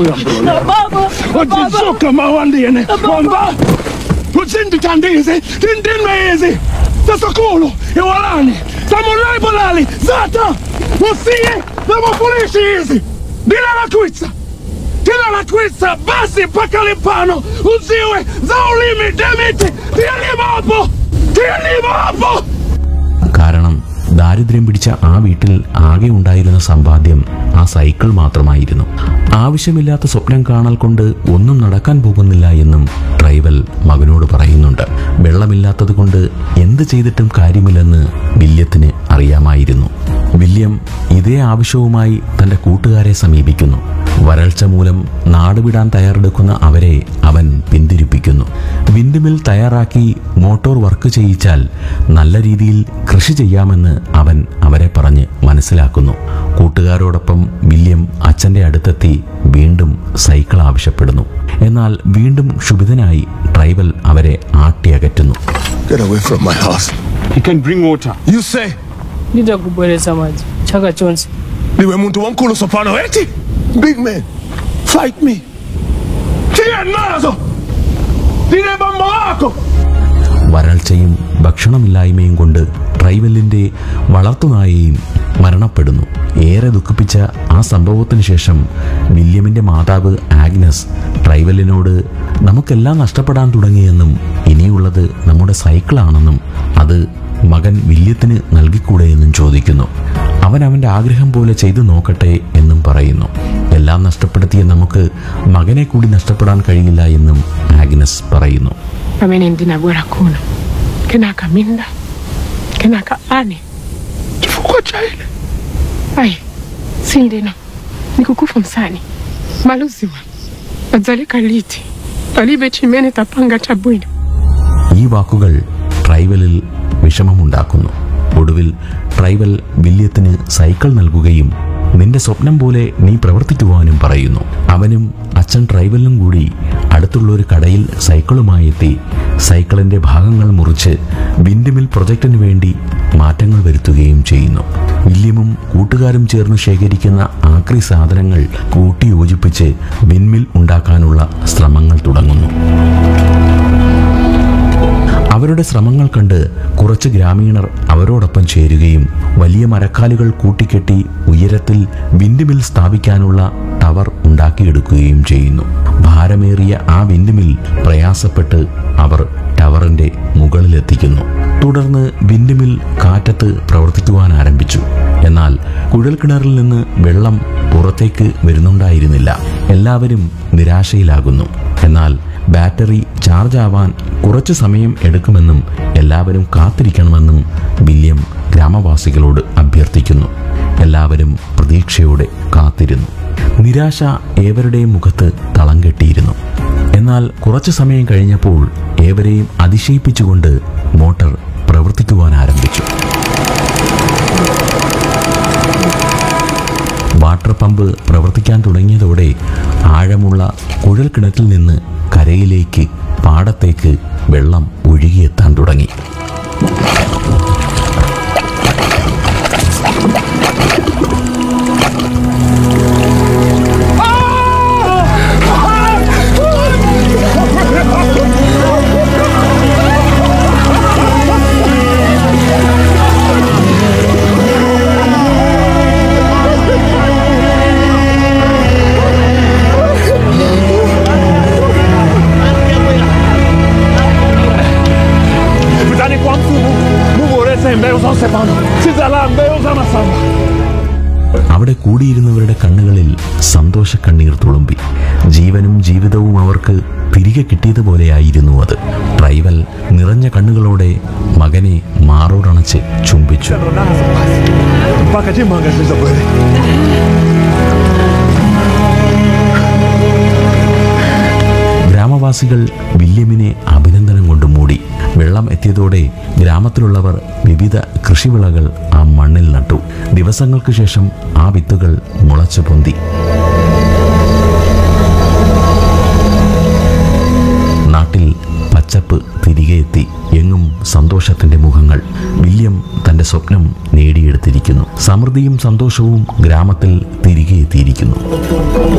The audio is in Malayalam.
Baba, Wajizuka mawandine kwamba uzinditandizi tindinmeizi tasokulu iwalani tamulaibolali zata usiye namufulishi hizi ndila latwitsa tila latwitsa basi mpaka lipano uziwe za ulimi demiti tiyalimapo tiyalimapo കാരണം ദാരിദ്ര്യം പിടിച്ച ആ വീട്ടിൽ ആകെ ഉണ്ടായിരുന്ന സമ്പാദ്യം ആ സൈക്കിൾ മാത്രമായിരുന്നു ആവശ്യമില്ലാത്ത സ്വപ്നം കാണൽ കൊണ്ട് ഒന്നും നടക്കാൻ പോകുന്നില്ല എന്നും ട്രൈവൽ മകനോട് പറയുന്നുണ്ട് വെള്ളമില്ലാത്തത് കൊണ്ട് എന്ത് ചെയ്തിട്ടും കാര്യമില്ലെന്ന് വില്യത്തിന് അറിയാമായിരുന്നു വില്യം ഇതേ ആവശ്യവുമായി തന്റെ കൂട്ടുകാരെ സമീപിക്കുന്നു വരൾച്ച മൂലം നാടുവിടാൻ തയ്യാറെടുക്കുന്ന അവരെ അവൻ പിന്തിരിപ്പിക്കുന്നു വിൻഡ്മിൽ തയ്യാറാക്കി മോട്ടോർ വർക്ക് ചെയ്യിച്ചാൽ നല്ല രീതിയിൽ കൃഷി ചെയ്യാമെന്ന് അവൻ അവരെ പറഞ്ഞ് മനസ്സിലാക്കുന്നു കൂട്ടുകാരോടൊപ്പം വില്യം അച്ഛന്റെ അടുത്തെത്തി വീണ്ടും സൈക്കിൾ ആവശ്യപ്പെടുന്നു എന്നാൽ വീണ്ടും ക്ഷുഭിതനായി ട്രൈബൽ അവരെ ആട്ടിയകറ്റുന്നു Get away from my house. He can bring water. You say nija kubwereza maji chaka chonse niwe muntu wamkulu sopano eti? Big man, fight me. Tia nazo tine bamba wako വരൾച്ചയും ഭക്ഷണമില്ലായ്മയും കൊണ്ട് ട്രൈബലിന്റെ വളർത്തുനായയും മരണപ്പെടുന്നു ഏറെ ദുഃഖിപ്പിച്ച ആ സംഭവത്തിന് ശേഷം വില്യമിന്റെ മാതാവ് ആഗ്നസ് ട്രൈബലിനോട് നമുക്കെല്ലാം നഷ്ടപ്പെടാൻ തുടങ്ങിയെന്നും ഇനിയുള്ളത് നമ്മുടെ സൈക്കിളാണെന്നും അത് മകൻ വില്യത്തിന് നൽകിക്കൂടെ എന്നും ചോദിക്കുന്നു അവൻ അവന്റെ ആഗ്രഹം പോലെ ചെയ്തു നോക്കട്ടെ എന്നും പറയുന്നു എല്ലാം നഷ്ടപ്പെടുത്തിയ നമുക്ക് മകനെ കൂടി നഷ്ടപ്പെടാൻ കഴിയില്ല എന്നും ആഗ്നസ് പറയുന്നു pamene ndinabwera kuno kenaka minda kenaka ane chifukwa cha ile ayi sindino nikukufa msani maluziwa adzaleka liti palibe chimene tapanga chabwino ഈ വാക്കുകൾ ട്രൈവലിൽ വിഷമമുണ്ടാക്കുന്നു ഒടുവിൽ ട്രൈവൽ വില്യത്തിന് സൈക്കിൾ നൽകുകയും നിന്റെ സ്വപ്നം പോലെ നീ പ്രവർത്തിക്കുവാനും പറയുന്നു അവനും അച്ഛൻ ട്രൈവലിനും കൂടി അടുത്തുള്ള ഒരു കടയിൽ സൈക്കിളുമായി എത്തി സൈക്കിളിന്റെ ഭാഗങ്ങൾ മുറിച്ച് വിൻഡ്മിൽ പ്രൊജക്ടിന് വേണ്ടി മാറ്റങ്ങൾ വരുത്തുകയും ചെയ്യുന്നു വില്യമും കൂട്ടുകാരും ചേർന്ന് ശേഖരിക്കുന്ന ആക്രി സാധനങ്ങൾ കൂട്ടിയോജിപ്പിച്ച് വിൻമിൽ ഉണ്ടാക്കാനുള്ള ശ്രമങ്ങൾ തുടങ്ങുന്നു അവരുടെ ശ്രമങ്ങൾ കണ്ട് കുറച്ച് ഗ്രാമീണർ അവരോടൊപ്പം ചേരുകയും വലിയ മരക്കാലുകൾ കൂട്ടിക്കെട്ടി ഉയരത്തിൽ വിൻഡ്മിൽ സ്ഥാപിക്കാനുള്ള ടവർ ഉണ്ടാക്കിയെടുക്കുകയും ചെയ്യുന്നു ഭാരമേറിയ ആ വിൻഡ്മിൽ പ്രയാസപ്പെട്ട് അവർ ടവറിന്റെ മുകളിലെത്തിക്കുന്നു തുടർന്ന് വിൻഡ്മിൽ കാറ്റത്ത് പ്രവർത്തിക്കുവാൻ ആരംഭിച്ചു എന്നാൽ കുഴൽക്കിണറിൽ നിന്ന് വെള്ളം പുറത്തേക്ക് വരുന്നുണ്ടായിരുന്നില്ല എല്ലാവരും നിരാശയിലാകുന്നു എന്നാൽ ബാറ്ററി ചാർജ് ആവാൻ കുറച്ചു സമയം എടുക്കുമെന്നും എല്ലാവരും കാത്തിരിക്കണമെന്നും വില്യം ഗ്രാമവാസികളോട് അഭ്യർത്ഥിക്കുന്നു എല്ലാവരും പ്രതീക്ഷയോടെ കാത്തിരുന്നു നിരാശ ഏവരുടെയും മുഖത്ത് തളം കെട്ടിയിരുന്നു എന്നാൽ കുറച്ചു സമയം കഴിഞ്ഞപ്പോൾ ഏവരെയും അതിശയിപ്പിച്ചുകൊണ്ട് മോട്ടോർ പ്രവർത്തിക്കുവാൻ ആരംഭിച്ചു വാട്ടർ പമ്പ് പ്രവർത്തിക്കാൻ തുടങ്ങിയതോടെ ആഴമുള്ള കുഴൽക്കിണറ്റിൽ നിന്ന് കരയിലേക്ക് പാടത്തേക്ക് വെള്ളം ഒഴുകിയെത്താൻ തുടങ്ങി pitani kwa mfumu muborese mbeu za usepano sizala mbeu za masamba അവിടെ കൂടിയിരുന്നവരുടെ കണ്ണുകളിൽ സന്തോഷ കണ്ണീർ തുളുമ്പി ജീവനും ജീവിതവും അവർക്ക് തിരികെ കിട്ടിയതുപോലെയായിരുന്നു അത് ട്രൈവൽ നിറഞ്ഞ കണ്ണുകളോടെ മകനെ മാറോടണച്ച് ചുംബിച്ചു nazo basi mpaka chimanga ziza kweli ഗ്രാമവാസികൾ വില്യമിനെ അഭിനന്ദനം കൊണ്ട് മൂടി വെള്ളം എത്തിയതോടെ ഗ്രാമത്തിലുള്ളവർ വിവിധ കൃഷിവിളകൾ ആ മണ്ണിൽ നട്ടു ദിവസങ്ങൾക്ക് ശേഷം ആ വിത്തുകൾ മുളച്ചു പൊന്തി നാട്ടിൽ പച്ചപ്പ് തിരികെ എത്തി എങ്ങും സന്തോഷത്തിന്റെ മുഖങ്ങൾ വില്യം തന്റെ സ്വപ്നം നേടിയെടുത്തിരിക്കുന്നു സമൃദ്ധിയും സന്തോഷവും ഗ്രാമത്തിൽ തിരികെ എത്തിയിരിക്കുന്നു